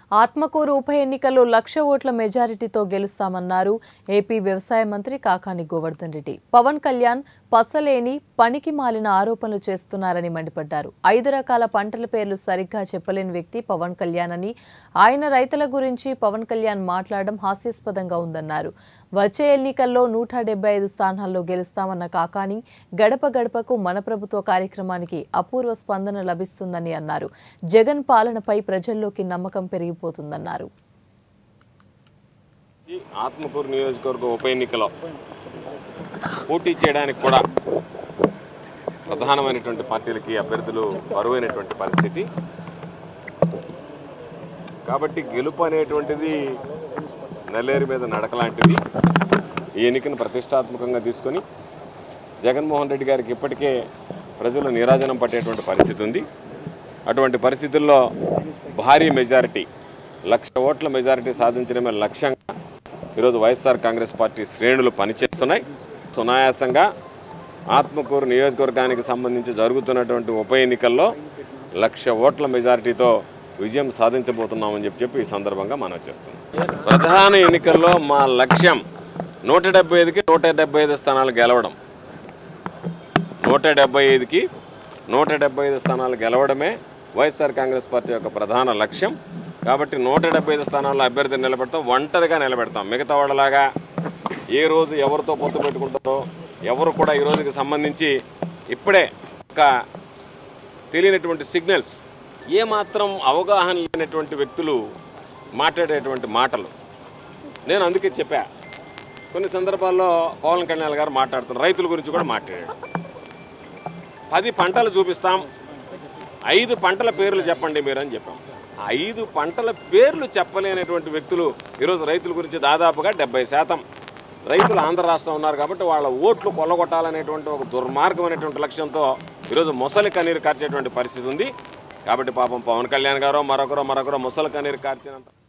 ఆత్మకూరు ఉప ఎన్నికల్లో లక్ష ఓట్ల మెజారిటీతో గెలుస్తామన్నారు ఏపీ వ్యవసాయ మంత్రి కాకాని గోవర్ధన్ రెడ్డి పవన్ కళ్యాణ్ పసలేని పనికి మాలిన ఆరోపణలు చేస్తున్నారని మండిపడ్డారు ఐదు రకాల పంటల పేర్లు సరిగ్గా చెప్పలేని వ్యక్తి పవన్ కళ్యాణ్ అని ఆయన రైతుల గురించి పవన్ కళ్యాణ్ మాట్లాడడం హాస్యాస్పదంగా ఉందన్నారు వచ్చే ఎన్నికల్లో నూట డెబ్బై ఐదు స్థానాల్లో గెలుస్తామన్న కాకాని గడప గడపకు మన ప్రభుత్వ కార్యక్రమానికి అపూర్వ స్పందన లభిస్తుందని అన్నారు జగన్ పాలనపై ప్రజల్లోకి నమ్మకం పెరిగిపోతుందన్నారు ఈ ఆత్మకూరు నియోజకవర్గ ఉప ఎన్నికలో పోటీ చేయడానికి కూడా ప్రధానమైనటువంటి పార్టీలకి అభ్యర్థులు బరువైనటువంటి పరిస్థితి కాబట్టి గెలుపు అనేటువంటిది నల్లేరు మీద నడకలాంటిది ఈ ఎన్నికను ప్రతిష్టాత్మకంగా తీసుకొని జగన్మోహన్ రెడ్డి గారికి ఇప్పటికే ప్రజలు నీరాజనం పట్టేటువంటి పరిస్థితి ఉంది అటువంటి పరిస్థితుల్లో భారీ మెజారిటీ లక్ష ఓట్ల మెజారిటీ సాధించడమే లక్ష్యంగా ఈరోజు వైఎస్ఆర్ కాంగ్రెస్ పార్టీ శ్రేణులు పనిచేస్తున్నాయి సునాయాసంగా ఆత్మకూరు నియోజకవర్గానికి సంబంధించి జరుగుతున్నటువంటి ఉప ఎన్నికల్లో లక్ష ఓట్ల మెజారిటీతో విజయం సాధించబోతున్నామని చెప్పి చెప్పి ఈ సందర్భంగా మనం చేస్తున్నాం ప్రధాన ఎన్నికల్లో మా లక్ష్యం నూట డెబ్బై ఐదుకి నూట డెబ్బై ఐదు స్థానాలు గెలవడం నూట డెబ్బై ఐదుకి నూట డెబ్బై ఐదు స్థానాలు గెలవడమే వైఎస్ఆర్ కాంగ్రెస్ పార్టీ యొక్క ప్రధాన లక్ష్యం కాబట్టి నూట డెబ్బై ఐదు స్థానాల్లో అభ్యర్థిని నిలబెడతాం ఒంటరిగా నిలబెడతాం మిగతా వాళ్ళలాగా ఏ రోజు ఎవరితో పొత్తు పెట్టుకుంటారో ఎవరు కూడా ఈ రోజుకి సంబంధించి ఇప్పుడే ఒక తెలియనటువంటి సిగ్నల్స్ ఏమాత్రం అవగాహన లేనటువంటి వ్యక్తులు మాట్లాడేటువంటి మాటలు నేను అందుకే చెప్పా కొన్ని సందర్భాల్లో పవన్ కళ్యాణ్ గారు మాట్లాడుతున్నారు రైతుల గురించి కూడా మాట్లాడాడు పది పంటలు చూపిస్తాం ఐదు పంటల పేర్లు చెప్పండి మీరు అని చెప్పాం ఆ ఐదు పంటల పేర్లు చెప్పలేనటువంటి వ్యక్తులు ఈరోజు రైతుల గురించి దాదాపుగా డెబ్బై శాతం రైతులు ఆంధ్ర రాష్ట్రం ఉన్నారు కాబట్టి వాళ్ళ ఓట్లు కొల్లగొట్టాలనేటువంటి ఒక దుర్మార్గమైనటువంటి లక్ష్యంతో ఈరోజు మొసలి కన్నీరు కార్చేటువంటి పరిస్థితి ఉంది కాబట్టి పాపం పవన్ కళ్యాణ్ గారో మరొకరో మరొకరో మొసలి కన్నీరు కార్చినంత